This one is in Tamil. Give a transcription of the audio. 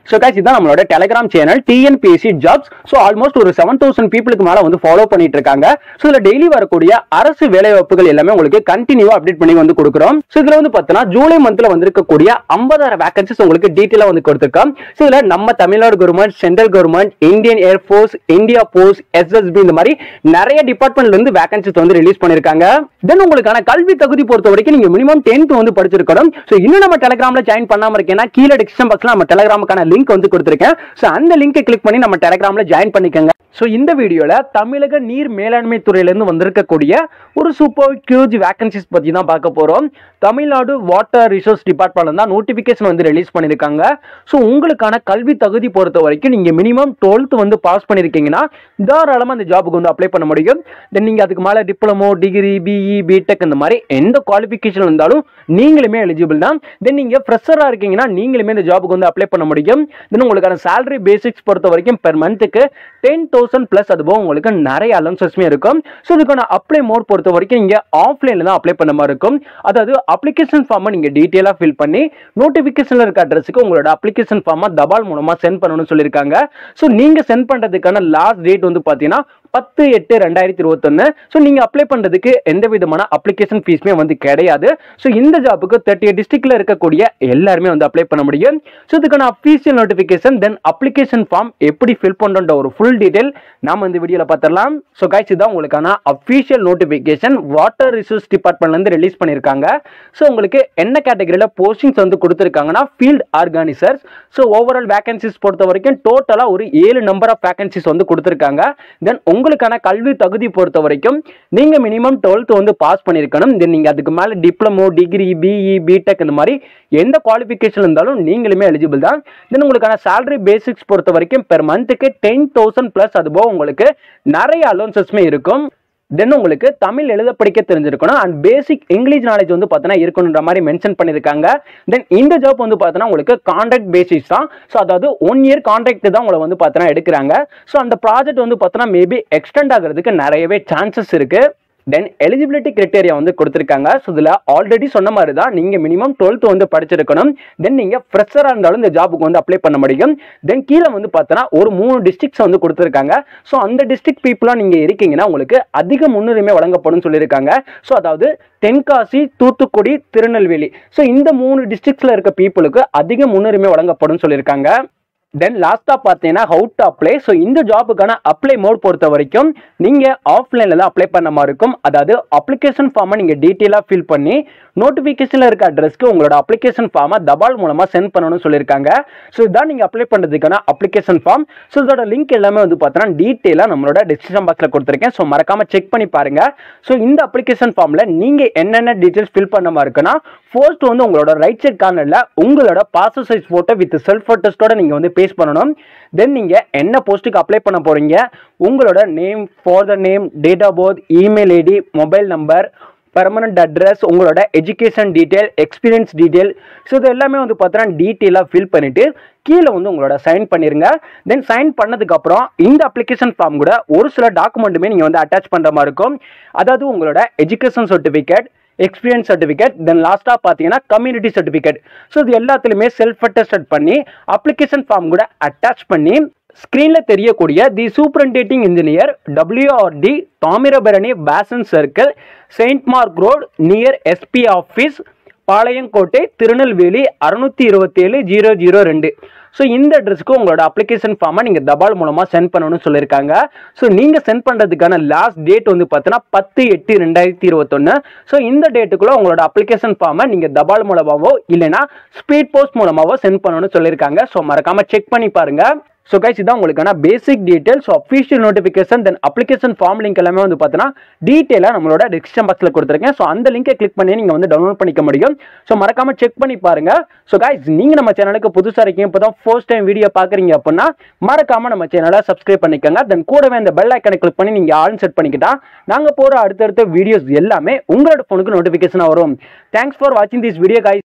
ஸோ கைஸ் இதான் நம்மளோட Telegram channel TNPSC jobs so almost ஒரு செவன் தௌசண்ட் பீப்புளுக்கு மேலே வந்து ஃபாலோ பண்ணிட்டு இருக்காங்க ஸோ இதில் டெய்லி வரக்கூடிய அரசு வேலைவாய்ப்புகள் எல்லாமே உங்களுக்கு கண்டினியூவா அப்டேட் பண்ணி வந்து கொடுக்குறோம் ஸோ இதில் வந்து பார்த்தீங்கன்னா ஜூலை மந்த்ல வந்திருக்கக்கூடிய ஐம்பதாயிரம் வேகன்சிஸ் உங்களுக்கு டீட்டெயிலாக வந்து கொடுத்துருக்கோம் ஸோ இதில் நம்ம Tamil Nadu government central government Indian air force India post SSP இந்த மாதிரி நிறைய டிபார்ட்மெண்ட்ல இருந்து வேகன்சிஸ் வந்து ரிலீஸ் பண்ணிருக்காங்க தென் உங்களுக்கான கல்வி தகுதி பொறுத்த வரைக்கும் நீங்க மினிமம் டென்த் வந்து படிச்சிருக்கணும் ஸோ இன்னும் நம்ம டெலிகிராம்ல ஜாயின் பண்ணாம இருக்கேன்னா கீழே டிஸ்கிரிப்ஷன் பாக்ஸ்ல நம்ம டெலிகிராமுக்கான லிங்க் வந்து கொடுத்துருக்கேன் ஸோ அந்த லிங்கை கிளிக் பண்ணி நம்ம டெலிகிராம்ல ஜாயின் பண்ணிக்கோங்க ஸோ இந்த வீடியோல தமிழக நீர் மேலாண்மை துறையிலிருந்து வந்திருக்கக்கூடிய ஒரு சூப்பர் கியூஜ் வேகன்சிஸ் பத்தி தான் பார்க்க போறோம் தமிழ்நாடு வாட்டர் ரிசோர்ஸ் டிபார்ட்மெண்ட் தான் நோட்டிபிகேஷன் வந்து ரிலீஸ் பண்ணியிருக்காங்க ஸோ உங்களுக்கான கல்வி தகுதி பொறுத்த வரைக்கும் நீங்க மினிமம் டுவெல்த் வந்து பாஸ் பண்ணிருக்கீங்கன்னா தாராளமாக அந்த ஜாபுக்கு வந்து அப்ளை பண்ண முடியும் தென் நீங்க அதுக்கு மேலே டிப்ளமோ டிகிரி பிஇ பிடெக் இந்த மாதிரி எந்த குவாலிஃபிகேஷன் இருந்தாலும் நீங்களுமே எலிஜிபிள் தான் தென் நீங்க ஃப்ரெஷராக இருக்கீங்கன்னா நீங்களுமே இந்த ஜாபுக்கு வந்து அப்ளை பண்ண முடியும் தென் உங்களுக்கான salary பேசிக்ஸ் பொறுத்த வரைக்கும் பெர் மந்த்துக்கு டென் தௌசண்ட் ப்ளஸ் அது போக உங்களுக்கு நிறைய அலன்சஸ்மே இருக்கும் ஸோ இதுக்கான அப்ளை மோட் பொறுத்த வரைக்கும் இங்கே ஆஃப்லைனில் தான் அப்ளை பண்ண மாதிரி இருக்கும் அதாவது அப்ளிகேஷன் ஃபார்மை நீங்கள் டீட்டெயிலாக ஃபில் பண்ணி நோட்டிஃபிகேஷனில் இருக்க அட்ரஸுக்கு உங்களோட அப்ளிகேஷன் ஃபார்மை தபால் மூலமாக சென்ட் பண்ணணும்னு சொல்லியிருக்காங்க ஸோ நீங்கள் சென்ட் பண்ணுறதுக்கான லாஸ்ட் டேட் வந்து பார்த்தீங்கன்னா பத்து எட்டு ரெண்டாயிரத்தி இருபத்தொன்னு ஸோ நீங்கள் அப்ளை பண்ணுறதுக்கு எந்த விதமான அப்ளிகேஷன் ஃபீஸுமே வந்து கிடையாது ஸோ இந்த ஜாப்புக்கு தேர்ட்டி டிஸ்ட்ரிக்டில் இருக்கக்கூடிய எல்லாருமே வந்து அப்ளை பண்ண முடியும் ஸோ இதுக்கான official notification then application form எப்படி ஃபில் பண்ணுற ஒரு ஃபுல் டீடைல் நாம இந்த வீடியோவில் பார்த்துடலாம் ஸோ கைஸ் இதான் உங்களுக்கான அஃபீஷியல் நோட்டிஃபிகேஷன் வாட்டர் ரிசோர்ஸ் டிபார்ட்மெண்ட்லேருந்து ரிலீஸ் பண்ணியிருக்காங்க ஸோ உங்களுக்கு என்ன கேட்டகரியில் போஸ்டிங்ஸ் வந்து கொடுத்துருக்காங்கன்னா field organisers so overall vacancies பொறுத்த வரைக்கும் டோட்டலாக ஒரு ஏழு நம்பர் ஆஃப் வேகன்சிஸ் வந்து கொடுத்துருக்காங்க தென் உங்களுக்கான கல்வி தகுதி பொறுத்த வரைக்கும் நீங்கள் மினிமம் டுவெல்த் வந்து பாஸ் பண்ணியிருக்கணும் தென் நீங்கள் அதுக்கு மேலே டிப்ளமோ டிகிரி பிஇ பிடெக் இந்த மாதிரி எந்த குவாலிஃபிகேஷன் இருந்தாலும் நீங்களுமே எலிஜிபிள் தான் தென் உங்களுக்கான salary பேசிக்ஸ் பொறுத்த வரைக்கும் பெர் மந்த்துக்கு டென் தௌசண்ட் ப்ளஸ் அதுபோக உங்களுக்கு நிறைய அலோன்சஸ்மே இருக்கும் தென் உங்களுக்கு தமிழ் எழுத படிக்க தெரிஞ்சிருக்கணும் அண்ட் பேசிக் இங்கிலீஷ் நாலேஜ் வந்து பார்த்தீங்கன்னா இருக்கணுன்ற மாதிரி மென்ஷன் பண்ணியிருக்காங்க தென் இந்த ஜாப் வந்து பார்த்தீங்கன்னா உங்களுக்கு கான்ட்ராக்ட் பேசிஸ் தான் ஸோ அதாவது ஒன் இயர் கான்ட்ராக்ட் தான் உங்களை வந்து பார்த்தீங்கன்னா எடுக்கிறாங்க ஸோ அந்த ப்ராஜெக்ட் வந்து பார்த்தீங்கன்னா மேபி எக்ஸ்டெண்ட் ஆகிறதுக்கு நிறையவே சான்சஸ் இருக்கு தென் எலிஜிபிலிட்டி கிரைட்டேரியா வந்து கொடுத்துருக்காங்க ஸோ இதில் ஆல்ரெடி சொன்ன மாதிரி தான் நீங்கள் மினிமம் டுவெல்த் வந்து படிச்சிருக்கணும் தென் நீங்கள் ஃப்ரெஷராக இருந்தாலும் இந்த ஜாபுக்கு வந்து அப்ளை பண்ண முடியும் தென் கீழே வந்து பார்த்தோன்னா ஒரு மூணு டிஸ்ட்ரிக்ஸ் வந்து கொடுத்துருக்காங்க ஸோ அந்த டிஸ்ட்ரிக்ட் பீப்புளாக நீங்கள் இருக்கீங்கன்னா உங்களுக்கு அதிக முன்னுரிமை வழங்கப்படும் சொல்லியிருக்காங்க ஸோ அதாவது தென்காசி தூத்துக்குடி திருநெல்வேலி ஸோ இந்த மூணு டிஸ்ட்ரிக்ஸில் இருக்க பீப்புளுக்கு அதிக முன்னுரிமை வழங்கப்படும் சொல்லியிருக்காங்க தென் லாஸ்ட்டாக பார்த்தீங்கன்னா ஹவு டு அப்ளை ஸோ இந்த ஜாபுக்கான அப்ளை மோட் பொறுத்த வரைக்கும் நீங்கள் ஆஃப்லைனில் தான் அப்ளை பண்ண மாதிரி இருக்கும் அதாவது அப்ளிகேஷன் ஃபார்மை நீங்கள் டீட்டெயிலாக ஃபில் பண்ணி நோட்டிஃபிகேஷனில் இருக்க அட்ரஸ்க்கு உங்களோட அப்ளிகேஷன் ஃபார்மை தபால் மூலமாக சென்ட் பண்ணணும்னு சொல்லியிருக்காங்க ஸோ இதான் நீங்கள் அப்ளை பண்ணுறதுக்கான அப்ளிகேஷன் ஃபார்ம் ஸோ இதோட லிங்க் எல்லாமே வந்து பார்த்தோன்னா டீட்டெயிலாக நம்மளோட டிஸ்கிரிப்ஷன் பாக்ஸில் கொடுத்துருக்கேன் ஸோ மறக்காமல் செக் பண்ணி பாருங்க ஸோ இந்த அப்ளிகேஷன் ஃபார்மில் நீங்கள் என்னென்ன டீட்டெயில்ஸ் ஃபில் பண்ண மாதிரி இருக்குன்னா ஃபர்ஸ்ட் வந்து உங்களோட ரைட் சைட் கார்னரில் உங்களோட passport size photo with self ஃபோட்டோஸ்டோட நீங்கள் வந்து பேஸ்ட் பண்ணணும் தென் நீங்கள் என்ன போஸ்ட்டுக்கு அப்ளை பண்ண போகிறீங்க உங்களோட name father name date of birth email ID mobile number permanent address உங்களோட education detail experience detail so இது எல்லாமே வந்து பார்த்தீங்கன்னா டீட்டெயிலாக ஃபில் பண்ணிவிட்டு கீழே வந்து உங்களோட சைன் பண்ணிருங்க தென் சைன் பண்ணதுக்கப்புறம் இந்த அப்ளிகேஷன் ஃபார்ம் கூட ஒரு சில டாக்குமெண்ட்டுமே நீங்கள் வந்து அட்டாச் பண்ணுற மாதிரி இருக்கும் அதாவது உங்களோட education certificate experience certificate then லாஸ்ட்டாக பார்த்தீங்கன்னா கம்யூனிட்டி சர்டிஃபிகேட் ஸோ இது எல்லாத்துலேயுமே செல்ஃப் அட்டஸ்டட் பண்ணி அப்ளிகேஷன் ஃபார்ம் கூட அட்டாச் பண்ணி ஸ்க்ரீனில் தெரியக்கூடிய the superintending engineer WRD Thamirabarani basin circle Saint Mark road near SP office Palayamkottai Tirunelveli அறுநூத்தி இருபத்தேழு ஜீரோ ஜீரோ ரெண்டு ஸோ இந்த அட்ரஸ்க்கு உங்களோட அப்ளிகேஷன் ஃபார்மை நீங்கள் தபால் மூலமாக சென்ட் பண்ணணும்னு சொல்லியிருக்காங்க ஸோ நீங்கள் சென்ட் பண்ணுறதுக்கான லாஸ்ட் டேட் வந்து பார்த்தீங்கன்னா பத்து எட்டு ரெண்டாயிரத்தி இருபத்தொன்று ஸோ இந்த டேட்டுக்குள்ளே உங்களோட அப்ளிகேஷன் ஃபார்மை நீங்கள் தபால் மூலமாகவோ இல்லைனா ஸ்பீட் போஸ்ட் மூலமாகவோ சென்ட் பண்ணணும்னு சொல்லியிருக்காங்க ஸோ மறக்காமல் செக் பண்ணி பாருங்கள் ஸோ கைஸ் இதான் உங்களுக்கான basic details so official notification then application form link எல்லாமே வந்து பார்த்தீங்கன்னா டீட்டெயிலாக நம்மளோட டிஸ்கிரிப்ஷன் பாக்ஸில் கொடுத்துருக்கேன் ஸோ அந்த லிங்கை கிளிக் பண்ணி நீங்கள் வந்து டவுன்லோட் பண்ணிக்க முடியும் ஸோ மறக்காம செக் பண்ணி பாருங்க ஸோ கைஸ் நீங்கள் நம்ம சேனலுக்கு புதுசாக இருக்கீங்க இப்போ தான் ஃபர்ஸ்ட் டைம் வீடியோ பார்க்குறீங்க அப்படின்னா மறக்காம நம்ம சேனலை சப்ஸ்கிரைப் பண்ணிக்கோங்க தென் கூடவே அந்த பெல் ஐக்கனை கிளிக் பண்ணி நீங்கள் ஆல் செட் பண்ணிக்கிட்டா நாங்கள் போகிற அடுத்தடுத்த வீடியோஸ் எல்லாமே உங்களோட ஃபோனுக்கு நோட்டிஃபிகேஷனாக வரும் தேங்க்ஸ் ஃபார் வாட்சிங் திஸ் வீடியோ கைஸ்